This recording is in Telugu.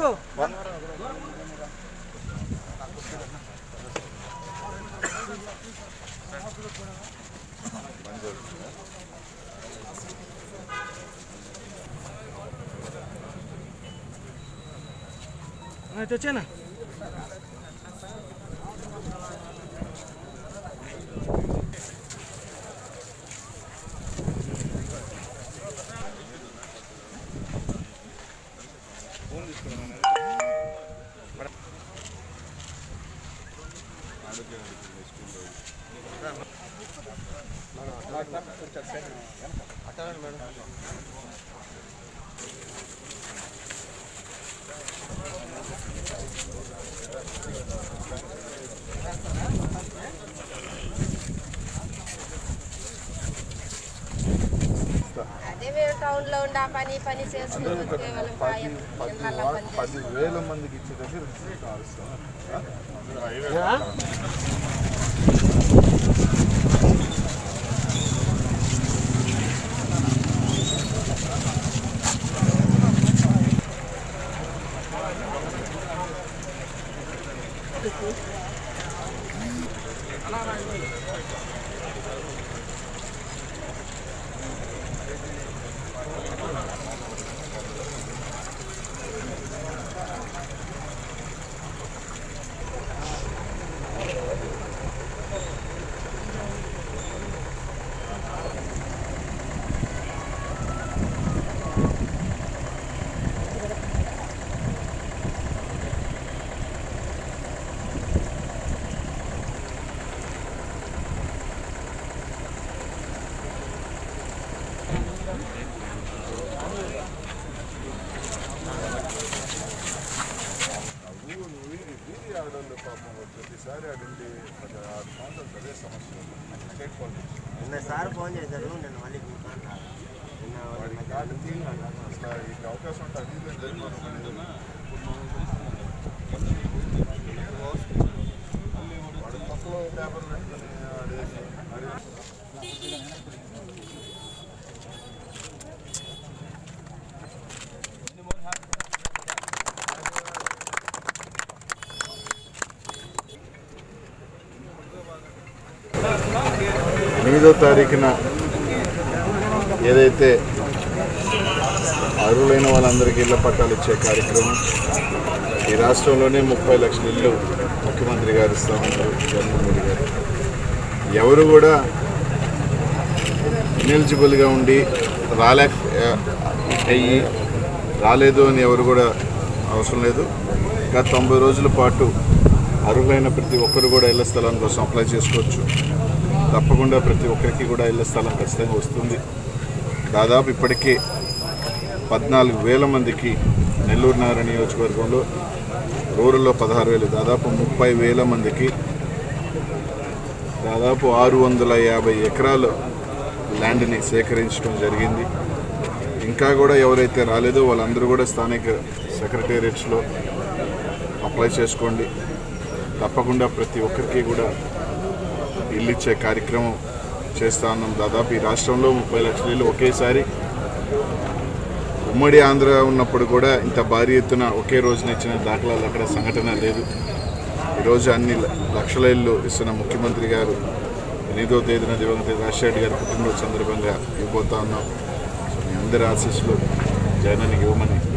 బాబు అయితే వచ్చానా అదే మేము టౌన్ లో ఉండే ఆ పని ఈ పని చేసుకుంటూ కేవలం పది పాయం పది ఇళ్ళ వా- పని పది వేల మందికి ఇచ్చేటట్టు రిజిస్ట్రేషన్ ఆరుస్తాం వీధి వీధి ఆడవాళ్ళు పాపం ప్రతిసారి ఆడండి పది ఆరు సంవత్సరాలు అదే సమస్య స్టేట్ పాలిటిక్స్ నిన్న సార్ ఫోన్ చేశారు నేను మళ్ళీ చూస్తాను నిన్న వాడి కార్డు తీయాలి అసలు ఈ అవకాశం ఉంటే అది ఇది జరిగిపోతుంది వాడు పక్కలో పేపర్ పెట్టుకుని ఆడేసి ఆడేసి ఎనిమిదో తారీఖున ఏదైతే అర్హులైన వాళ్ళందరికీ ఇళ్ల పట్టాలు ఇచ్చే కార్యక్రమం ఈ రాష్ట్రంలోనే ముప్పై లక్షల ఇల్లు ముఖ్యమంత్రి గారు ఇస్తా ఉన్నారు జగన్మోహన్ రెడ్డి గారు ఎవరు కూడా ఇనెలిజిబుల్గా ఉండి రాలేక అయ్యి రాలేదు అని ఎవరు కూడా అవసరం లేదు గత తొంభై రోజుల పాటు అర్హులైన ప్రతి ఒక్కరు కూడా ఇళ్ల స్థలం కోసం అప్లై చేసుకోవచ్చు తప్పకుండా ప్రతి ఒక్కరికి కూడా ఇళ్ల స్థలం ఖచ్చితంగా వస్తుంది దాదాపు ఇప్పటికే పద్నాలుగు వేల మందికి నెల్లూరు నగర నియోజకవర్గంలో రూరల్లో పదహారు వేలు దాదాపు ముప్పై వేల మందికి దాదాపు ఆరు వందల యాభై ఎకరాలు ల్యాండ్ని సేకరించడం జరిగింది ఇంకా కూడా ఎవరైతే రాలేదో వాళ్ళందరూ కూడా స్థానిక సెక్రటేరియట్స్లో అప్లై చేసుకోండి తప్పకుండా ప్రతి ఒక్కరికి కూడా ఇల్లు ఇచ్చే కార్యక్రమం చేస్తా ఉన్నాం దాదాపు ఈ రాష్ట్రంలో ముప్పై లక్షల ఇల్లు ఒకేసారి ఉమ్మడి ఆంధ్ర ఉన్నప్పుడు కూడా ఇంత భారీ ఎత్తున ఒకే రోజున ఇచ్చిన దాఖలాలు అక్కడ సంఘటన లేదు ఈరోజు అన్ని ల- లక్షల ఇల్లు ఇస్తున్న ముఖ్యమంత్రి గారు ఎనిమిదో తేదీన దివంగత రాజశేఖర్ గారి పుట్టినరోజు సందర్భంగా ఇవ్వబోతా ఉన్నాం సో మీ అందరి ఆశీస్సులు జగనానికి ఇవ్వమని